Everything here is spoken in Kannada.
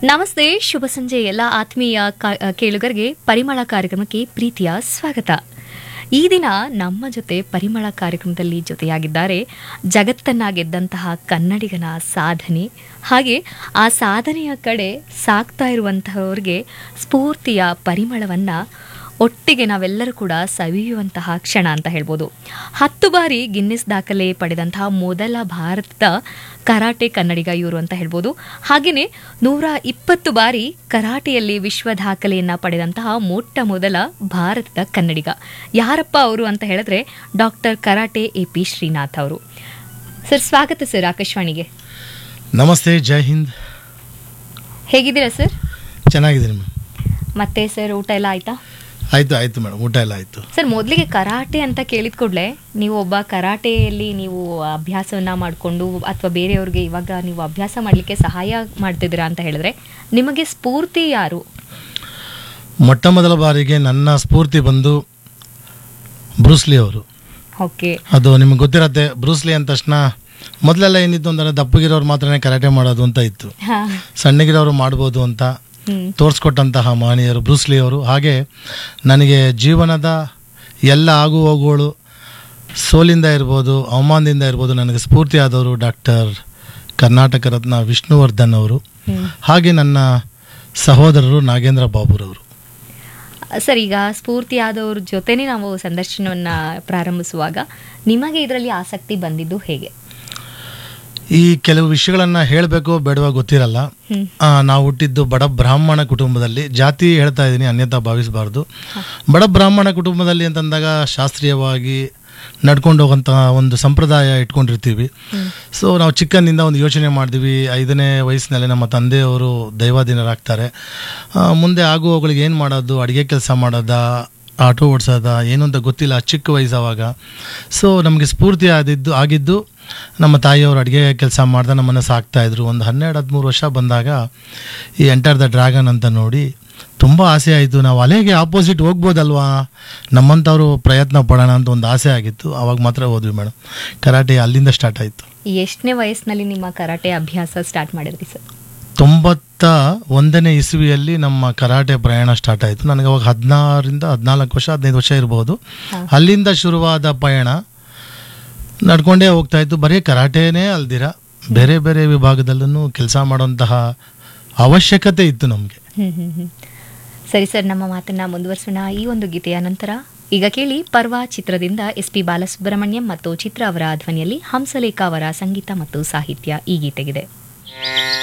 ನಮಸ್ತೆ ಶುಭ ಸಂಜೆ ಎಲ್ಲ ಆತ್ಮೀಯ ಕಾ- ಕೇಳುಗರಿಗೆ ಪರಿಮಳ ಕಾರ್ಯಕ್ರಮಕ್ಕೆ ಪ್ರೀತಿಯ ಸ್ವಾಗತ ಈ ದಿನ ನಮ್ಮ ಜೊತೆ ಪರಿಮಳ ಕಾರ್ಯಕ್ರಮದಲ್ಲಿ ಜೊತೆಯಾಗಿದ್ದಾರೆ ಜಗತ್ತನ್ನ ಗೆದ್ದಂತಹ ಕನ್ನಡಿಗನ ಸಾಧನೆ ಹಾಗೆ ಆ ಸಾಧನೆಯ ಕಡೆ ಸಾಕ್ತಾ ಇರುವಂತಹವ್ರಿಗೆ ಸ್ಫೂರ್ತಿಯ ಪರಿಮಳವನ್ನ ಒಟ್ಟಿಗೆ ನಾವೆಲ್ಲರೂ ಕೂಡ ಸವಿಯುವಂತಹ ಕ್ಷಣ ಅಂತ ಹೇಳ್ಬೋದು ಹತ್ತು ಬಾರಿ ಗಿನ್ನಿಸ್ ದಾಖಲೆ ಪಡೆದಂತಹ ಮೊದಲ ಭಾರತದ ಕರಾಟೆ ಕನ್ನಡಿಗ ಇವರು ಅಂತ ಹೇಳ್ಬೋದು ಹಾಗೆಯೇ ನೂರ ಇಪ್ಪತ್ತು ಬಾರಿ ಕರಾಟೆಯಲ್ಲಿ ವಿಶ್ವ ದಾಖಲೆಯನ್ನ ಪಡೆದಂತಹ ಮೊಟ್ಟ ಮೊದಲ ಭಾರತದ ಕನ್ನಡಿಗ ಯಾರಪ್ಪ ಅವರು ಅಂತ ಹೇಳಿದ್ರೆ doctor karate A P Srinath ಅವರು ಸರ್ ಸ್ವಾಗತ ಸರ್ ಆಕಾಶವಾಣಿಗೆ ನಮಸ್ತೆ ಜೈ ಹಿಂದ್ ಹೇಗಿದ್ದೀರಾ ಸರ್ ಚೆನ್ನಾಗಿದ್ದೀನಿ ಮ್ಯಾಮ್ ಮತ್ತೆ ಸರ್ ಊಟ ಎಲ್ಲ ಆಯ್ತಾ ಆಯಿತು ಆಯಿತು ಮೇಡಮ್ ಊಟ ಎಲ್ಲ ಆಯಿತು ಸರ್ ಮೊದಲಿಗೆ ಕರಾಟೆ ಅಂತ ಕೇಳಿದ ಕೂಡಲೇ ನೀವು ಒಬ್ಬ ಕರಾಟೆಯಲ್ಲಿ ನೀವು ಅಭ್ಯಾಸವನ್ನ ಮಾಡಿಕೊಂಡು ಅಥವಾ ಬೇರೆಯವ್ರಿಗೆ ಇವಾಗ ನೀವು ಅಭ್ಯಾಸ ಮಾಡಲಿಕ್ಕೆ ಸಹಾಯ ಮಾಡ್ತಿದ್ದೀರಾ ಅಂತ ಹೇಳಿದ್ರೆ ನಿಮಗೆ ಸ್ಫೂರ್ತಿ ಯಾರು ಮೊಟ್ಟ ಮೊದಲ ಬಾರಿಗೆ ನನ್ನ ಸ್ಫೂರ್ತಿ ಬಂದು ಬ್ರೂಸ್ಲಿ ಅವರು ಓಕೆ ಅದು ನಿಮ್ಗೆ ಗೊತ್ತಿರತ್ತೆ ಬ್ರೂಸ್ಲಿ ಅಂದ ತಕ್ಷಣ ಮೊದಲೆಲ್ಲ ಏನಿತ್ತು ಅಂದರೆ ದಪ್ಪಗಿರೋರು ಮಾತ್ರನೇ ಕರಾಟೆ ಮಾಡೋದು ಅಂತ ಇತ್ತು ಹಾ ಸಣ್ಣಗಿರೋರು ಮಾಡ್ಬೋದು ಅಂತ ಹ್ಮ್ ತೋರಿಸ್ಕೊಟ್ಟಂತಹ ಮಹನೀಯರು ಬ್ರೂಸ್ಲಿ ಅವರು ಹಾಗೆ ನನಗೆ ಜೀವನದ ಎಲ್ಲ ಆಗು ಹೋಗುಗಳು ಸೋಲಿಂದ ಇರ್ಬೋದು ಅವಮಾನದಿಂದ ಇರ್ಬೋದು ನನಗೆ ಸ್ಫೂರ್ತಿಯಾದವರು ಡಾಕ್ಟರ್ ಕರ್ನಾಟಕ ರತ್ನ ವಿಷ್ಣುವರ್ಧನ್ ಅವರು ಹ್ಮ್ ಹಾಗೆ ನನ್ನ ಸಹೋದರರು ನಾಗೇಂದ್ರ ಬಾಬುರವರು ಸರ್ ಈಗ ಸ್ಫೂರ್ತಿಯಾದವ್ರ ಜೊತೆನೇ ನಾವು ಸಂದರ್ಶನವನ್ನ ಪ್ರಾರಂಭಿಸುವಾಗ ನಿಮಗೆ ಇದರಲ್ಲಿ ಆಸಕ್ತಿ ಬಂದಿದ್ದು ಹೇಗೆ ಈ ಕೆಲವು ವಿಷಯಗಳನ್ನು ಹೇಳಬೇಕು ಬೇಡವಾ ಗೊತ್ತಿರಲ್ಲ ಹ್ಮ್ ಆ, ನಾವು ಹುಟ್ಟಿದ್ದು ಬಡ ಬ್ರಾಹ್ಮಣ ಕುಟುಂಬದಲ್ಲಿ ಜಾತಿ ಹೇಳ್ತಾ ಇದ್ದೀನಿ ಅನ್ಯತಾ ಭಾವಿಸಬಾರ್ದು ಬಡ ಬ್ರಾಹ್ಮಣ ಕುಟುಂಬದಲ್ಲಿ ಅಂತಂದಾಗ ಶಾಸ್ತ್ರೀಯವಾಗಿ ನಡ್ಕೊಂಡು ಹೋಗೋಂತಹ ಒಂದು ಸಂಪ್ರದಾಯ ಇಟ್ಕೊಂಡಿರ್ತೀವಿ ಸೊ ನಾವು ಚಿಕ್ಕಂದಿಂದ ಒಂದು ಯೋಚನೆ ಮಾಡ್ತೀವಿ ಐದನೇ ವಯಸ್ಸಿನಲ್ಲಿ ನಮ್ಮ ತಂದೆಯವರು ದೈವಾಧೀನರಾಗ್ತಾರೆ ಆ, ಮುಂದೆ ಆಗುವಗಳಿಗೆ ಏನು ಮಾಡೋದು ಅಡುಗೆ ಕೆಲಸ ಮಾಡೋದಾ ಆಟೋ ಓಡಿಸೋದ ಏನು ಅಂತ ಗೊತ್ತಿಲ್ಲ ಚಿಕ್ಕ ವಯಸ್ಸು ಅವಾಗ ಸೊ ನಮಗೆ ಸ್ಫೂರ್ತಿ ಆದಿದ್ದು ಆಗಿದ್ದು ನಮ್ಮ ತಾಯಿಯವರು ಅಡುಗೆ ಕೆಲಸ ಮಾಡ್ದೆ ನಮ್ಮನ್ನು ಸಾಕ್ತಾಯಿದ್ರು ಒಂದು ಹನ್ನೆರಡು ಹದಿಮೂರು ವರ್ಷ ಬಂದಾಗ ಈ ಎಂಟರ್ ದ ಡ್ರ್ಯಾಗನ್ ಅಂತ ನೋಡಿ ತುಂಬ ಆಸೆ ಆಯಿತು ನಾವು ಅಲೆಗೆ ಆಪೋಸಿಟ್ ಹೋಗ್ಬೋದಲ್ವಾ ನಮ್ಮಂಥವ್ರು ಪ್ರಯತ್ನ ಪಡೋಣ ಅಂತ ಒಂದು ಆಸೆ ಆಗಿತ್ತು ಆವಾಗ ಮಾತ್ರ ಹೋದ್ವಿ ಮೇಡಮ್ ಕರಾಟೆ ಅಲ್ಲಿಂದ ಸ್ಟಾರ್ಟ್ ಆಯಿತು ಎಷ್ಟನೇ ವಯಸ್ಸಿನಲ್ಲಿ ನಿಮ್ಮ ಕರಾಟೆ ಅಭ್ಯಾಸ ಸ್ಟಾರ್ಟ್ ಮಾಡಿದ್ರಿ ಸರ್ ತೊಂಬತ್ತ ಒಂದನೇ ಇಸ್ವಿಯಲ್ಲಿ ನಮ್ಮ ಕರಾಟೆ ಪ್ರಯಾಣ ಸ್ಟಾರ್ಟ್ ಆಯಿತು ನನಗೆ ಅವಾಗ ಹದಿನಾರರಿಂದ ಹದಿನಾಲ್ಕು ವರ್ಷ ಹದಿನೈದು ವರ್ಷ ಇರ್ಬೋದು ಹಾ. ಅಲ್ಲಿಂದ ಶುರುವಾದ ಪಯಣ ನಡ್ಕೊಂಡೇ ಹೋಗ್ತಾ ಇತ್ತು ಬರೀ ಕರಾಟೆನೇ ಅಲ್ದಿರ ಬೇರೆ ಬೇರೆ ವಿಭಾಗದಲ್ಲೂ ಕೆಲಸ ಮಾಡುವಂತಹ ಅವಶ್ಯಕತೆ ಇತ್ತು ನಮಗೆ ಹ್ಮ್ ಹ್ಮ್ ಹ್ಮ್. ಸರಿ ಸರ್ ನಮ್ಮ ಮಾತನ್ನ ಮುಂದುವರಿಸೋಣ ಈ ಒಂದು ಗೀತೆಯ ನಂತರ ಈಗ ಕೇಳಿ ಪರ್ವ ಚಿತ್ರದಿಂದ ಎಸ್ ಪಿ ಬಾಲಸುಬ್ರಹ್ಮಣ್ಯಂ ಮತ್ತು ಚಿತ್ರ ಅವರ ಧ್ವನಿಯಲ್ಲಿ ಹಂಸಲೇಖ ಅವರ ಸಂಗೀತ ಮತ್ತು ಸಾಹಿತ್ಯ ಈ ಗೀತೆಗಿದೆ